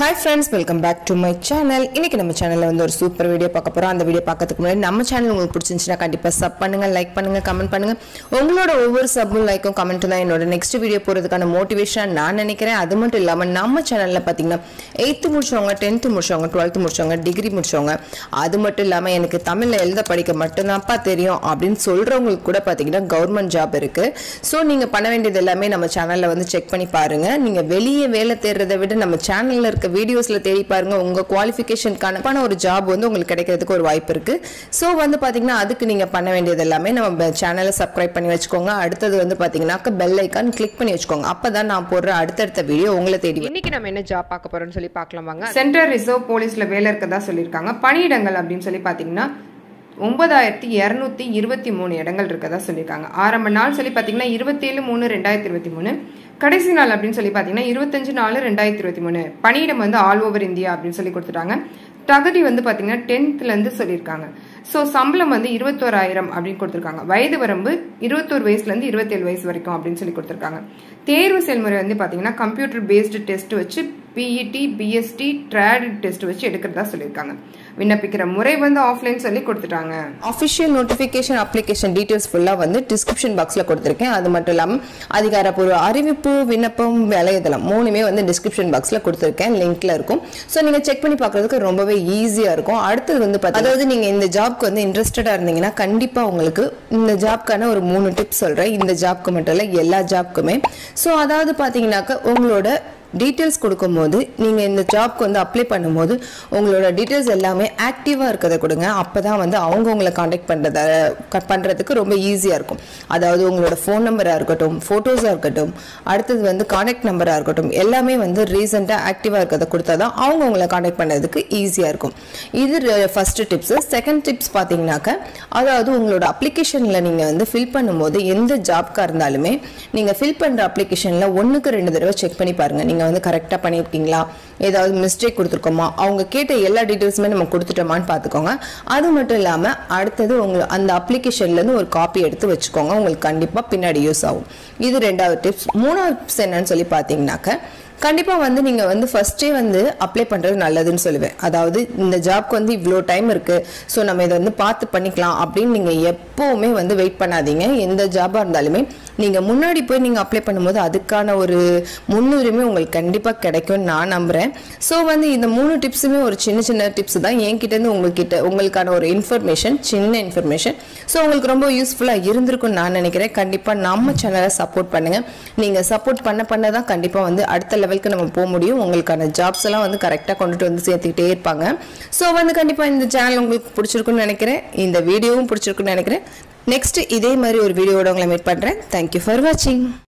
Hi friends welcome back to my channel இன்னைக்கு நம்ம சேனலில் வந்து ஒரு சூப்பர் வீடியோ பார்க்க போகிறோம் அந்த வீடியோ பார்க்கறதுக்கு முன்னாடி நம்ம சேனல் உங்களுக்கு பிடிச்சிருந்துச்சுன்னா கண்டிப்பாக சப் பண்ணுங்க லைக் பண்ணுங்க கமெண்ட் பண்ணுங்க உங்களோட ஒவ்வொரு சப்பும் லைக்கும் கமெண்ட்டும் தான் என்னோட நெக்ஸ்ட் வீடியோ போகிறதுக்கான மோட்டிவேஷனாக நான் நினைக்கிறேன் அது மட்டும் இல்லாமல் நம்ம சேனலில் பார்த்தீங்கன்னா எயித்து முடிச்சவங்க டென்த்து முடிச்சவங்க டுவெல்த்து முடிச்சவங்க டிகிரி முடிச்சவங்க அது மட்டும் இல்லாமல் எனக்கு தமிழில் எழுத படிக்க மட்டும்தான்ப்பா தெரியும் அப்படின்னு சொல்கிறவங்களுக்கு கூட பார்த்தீங்கன்னா கவர்மெண்ட் ஜாப் இருக்குது ஸோ நீங்கள் பண்ண வேண்டியது எல்லாமே நம்ம சேனலில் வந்து செக் பண்ணி பாருங்கள் நீங்கள் வெளியே வேலை தேடுறதை விட நம்ம சேனலில் இருக்க வீடியோஸில் தேடி பாருங்க உங்கள் குவாலிஃபிகேஷனுக்கான ஒரு ஜாப் வந்து உங்களுக்கு கிடைக்கிறதுக்கு ஒரு வாய்ப்பு இருக்குது ஸோ வந்து பார்த்தீங்கன்னா அதுக்கு நீங்கள் பண்ண வேண்டியது எல்லாமே நம்ம சேனலை சப்ஸ்கிரைப் பண்ணி வச்சுக்கோங்க அடுத்தது வந்து பார்த்தீங்கன்னாக்க பெல் ஐக்கான் கிளிக் பண்ணி வச்சுக்கோங்க அப்போ தான் நான் போடுற அடுத்தடுத்த வீடியோ உங்களை தேடி வரும். இன்னைக்கு நம்ம என்ன ஜாப் பார்க்க போறோம்னு சொல்லி பார்க்கலாம் வாங்க சென்ட்ரல் ரிசர்வ் போலீஸ்ல வேலை இருக்கதா சொல்லியிருக்காங்க பணியிடங்கள் அப்படின்னு சொல்லி பார்த்தீங்கன்னா ஒன்பதாயிரத்தி இரநூத்தி இருபத்தி மூணு இடங்கள் இருக்கதா சொல்லியிருக்காங்க ஆரம்ப நாள் சொல்லி பார்த்தீங்கன்னா இருபத்தேழு மூணு ரெண்டாயிரத்தி இருபத்தி மூணு கடைசி நாள் அப்படின்னு சொல்லி பார்த்தீங்கன்னா இருபத்தஞ்சு நாலு ரெண்டாயிரத்தி இருபத்தி மூணு பணியிடம் வந்து ஆல் ஓவர் இந்தியா அப்படின்னு சொல்லி கொடுத்துட்டாங்க தகுதி வந்து பார்த்தீங்கன்னா டென்த்லேருந்து சொல்லியிருக்காங்க ஸோ சம்பளம் வந்து இருபத்தோராயிரம் அப்படின்னு கொடுத்துருக்காங்க வயது வரம்பு இருபத்தோரு வயசுலேருந்து இருபத்தேழு வயசு வரைக்கும் அப்படின்னு சொல்லி கொடுத்துருக்காங்க தேர்வு செயல்முறை வந்து பார்த்தீங்கன்னா கம்ப்யூட்டர் பேஸ்டு டெஸ்ட் வச்சு பிஇடி பிஎஸ்டி ட்ராட் டெஸ்ட் வச்சு எடுக்கிறதா சொல்லியிருக்காங்க விண்ணப்பிக்கிற முறை வந்து ஆஃப்லைன் சொல்லி கொடுத்துட்டாங்க அஃபிஷியல் நோட்டிஃபிகேஷன் அப்ளிகேஷன் டீட்டெயில்ஸ் ஃபுல்லாக வந்து டிஸ்கிரிப்ஷன் பாக்ஸில் கொடுத்துருக்கேன் அது மட்டும் இல்லாமல் அதிகாரப்பூர்வ அறிவிப்பு விண்ணப்பம் வலைதளம் மூணுமே வந்து டிஸ்கிரிப்ஷன் பாக்ஸில் கொடுத்துருக்கேன் லிங்க்ல இருக்கும் ஸோ நீங்கள் செக் பண்ணி பார்க்கறதுக்கு ரொம்பவே ஈஸியாக இருக்கும் அடுத்தது வந்து பார்த்தா அதாவது நீங்கள் இந்த ஜாப்க்கு வந்து இன்ட்ரெஸ்டடாக இருந்தீங்கன்னா கண்டிப்பாக உங்களுக்கு இந்த ஜாப்க்கான ஒரு மூணு டிப்ஸ் சொல்கிறேன் இந்த ஜாப்க்கு மட்டும் இல்லை எல்லா ஜாப்க்குமே ஸோ அதாவது பார்த்தீங்கன்னாக்க உங்களோட டீட்டெயில்ஸ் கொடுக்கும்போது நீங்கள் இந்த ஜாப்க்கு வந்து அப்ளை பண்ணும்போது உங்களோட டீட்டெயில்ஸ் எல்லாமே ஆக்டிவாக இருக்கிறத கொடுங்க அப்போ தான் வந்து அவங்க உங்களை காண்டாக்ட் பண்ணுறத பண்ணுறதுக்கு ரொம்ப ஈஸியாக இருக்கும் அதாவது உங்களோட ஃபோன் நம்பராக இருக்கட்டும் ஃபோட்டோஸாக இருக்கட்டும் அடுத்தது வந்து காண்டாக்ட் நம்பராக இருக்கட்டும் எல்லாமே வந்து ரீசெண்டாக ஆக்டிவாக இருக்கிறத கொடுத்தா தான் அவங்க உங்களை காண்டாக்ட் பண்ணுறதுக்கு ஈஸியாக இருக்கும் இது ஃபஸ்ட்டு டிப்ஸு செகண்ட் டிப்ஸ் பார்த்தீங்கன்னாக்க அதாவது உங்களோட அப்ளிகேஷனில் நீங்கள் வந்து ஃபில் பண்ணும்போது எந்த ஜாப்க்காக இருந்தாலுமே நீங்கள் ஃபில் பண்ணுற அப்ளிகேஷனில் ஒன்றுக்கு ரெண்டு தடவை செக் பண்ணி பாருங்கள் நீங்கள் வந்து கரெக்டாக பண்ணியிருக்கீங்களா ஏதாவது மிஸ்டேக் கொடுத்துருக்கோமா அவங்க கேட்ட எல்லா டீட்டெயில்ஸுமே நம்ம கொடுத்துட்டோமான்னு பார்த்துக்கோங்க அது மட்டும் இல்லாமல் அடுத்தது உங்களை அந்த அப்ளிகேஷன்லேருந்து ஒரு காப்பி எடுத்து வச்சுக்கோங்க உங்களுக்கு கண்டிப்பாக பின்னாடி யூஸ் ஆகும் இது ரெண்டாவது டிப்ஸ் மூணாவது டிப்ஸ் என்னன்னு சொல்லி பார்த்தீங்கன்னாக்க கண்டிப்பாக வந்து நீங்கள் வந்து ஃபஸ்ட்டே வந்து அப்ளை பண்ணுறது நல்லதுன்னு சொல்லுவேன் அதாவது இந்த ஜாப்க்கு வந்து இவ்வளோ டைம் இருக்குது ஸோ நம்ம இதை வந்து பார்த்து பண்ணிக்கலாம் அப்படின்னு நீங்கள் எப்போவுமே வந்து வெயிட் பண்ணாதீங்க எந்த ஜாபாக இருந்தாலுமே நீங்கள் முன்னாடி போய் நீங்கள் அப்ளை பண்ணும்போது அதுக்கான ஒரு முன்னுரிமை உங்களுக்கு கண்டிப்பாக கிடைக்கும்னு நான் நம்புகிறேன் ஸோ வந்து இந்த மூணு டிப்ஸுமே ஒரு சின்ன சின்ன டிப்ஸ் தான் என்கிட்டேருந்து உங்ககிட்ட உங்களுக்கான ஒரு இன்ஃபர்மேஷன் சின்ன இன்ஃபர்மேஷன் ஸோ உங்களுக்கு ரொம்ப யூஸ்ஃபுல்லாக இருந்திருக்கும்னு நான் நினைக்கிறேன் கண்டிப்பாக நம்ம சேனலை சப்போர்ட் பண்ணுங்கள் நீங்கள் சப்போர்ட் பண்ண பண்ண தான் கண்டிப்பாக வந்து அடுத்த லெவலுக்கு நம்ம போக முடியும் உங்களுக்கான ஜாப்ஸ் எல்லாம் வந்து கரெக்டாக கொண்டுட்டு வந்து சேர்த்துக்கிட்டே இருப்பாங்க ஸோ வந்து கண்டிப்பாக இந்த சேனல் உங்களுக்கு பிடிச்சிருக்குன்னு நினைக்கிறேன் இந்த வீடியோவும் பிடிச்சிருக்குன்னு நினைக்கிறேன் நெக்ஸ்ட் இதே மாதிரி ஒரு வீடியோட உங்களை மீட் பண்ணுறேன் தேங்க்யூ ஃபார் வாட்சிங்